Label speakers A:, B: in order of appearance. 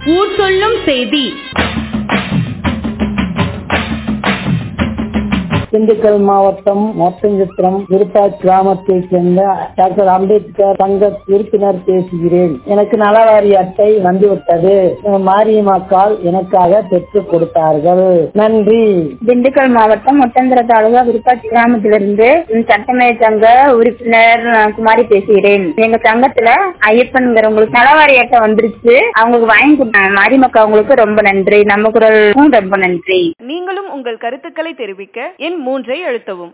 A: ஊர் சொல்லும் செய்தி
B: திண்டுக்கல் மாவட்டம் மொத்தஞ்சித்திரம் விருப்பாட் கிராமத்தைச் சேர்ந்த டாக்டர் அம்பேத்கர் சங்க உறுப்பினர் பேசுகிறேன் எனக்கு நலவாரி அட்டை வந்துவிட்டது மாரியம்மாக்கால் எனக்காக பெற்றுக் கொடுத்தார்கள் நன்றி
C: திண்டுக்கல் மாவட்டம் ஒட்டந்திர தாலுகா விருப்பாச்சி கிராமத்திலிருந்து சட்டமேய சங்க உறுப்பினர் நான் குமாரி பேசுகிறேன் எங்க சங்கத்துல ஐயப்பன்கிறவங்களுக்கு நலவாரி அட்டை வந்துருச்சு அவங்களுக்கு வாங்கி கொடுத்தாங்க மாரிமக்கா அவங்களுக்கு ரொம்ப நன்றி நம்ம குரலுக்கும் ரொம்ப நன்றி
A: நீங்களும் உங்கள் கருத்துக்களை தெரிவிக்க எண் மூன்றை அழுத்தவும்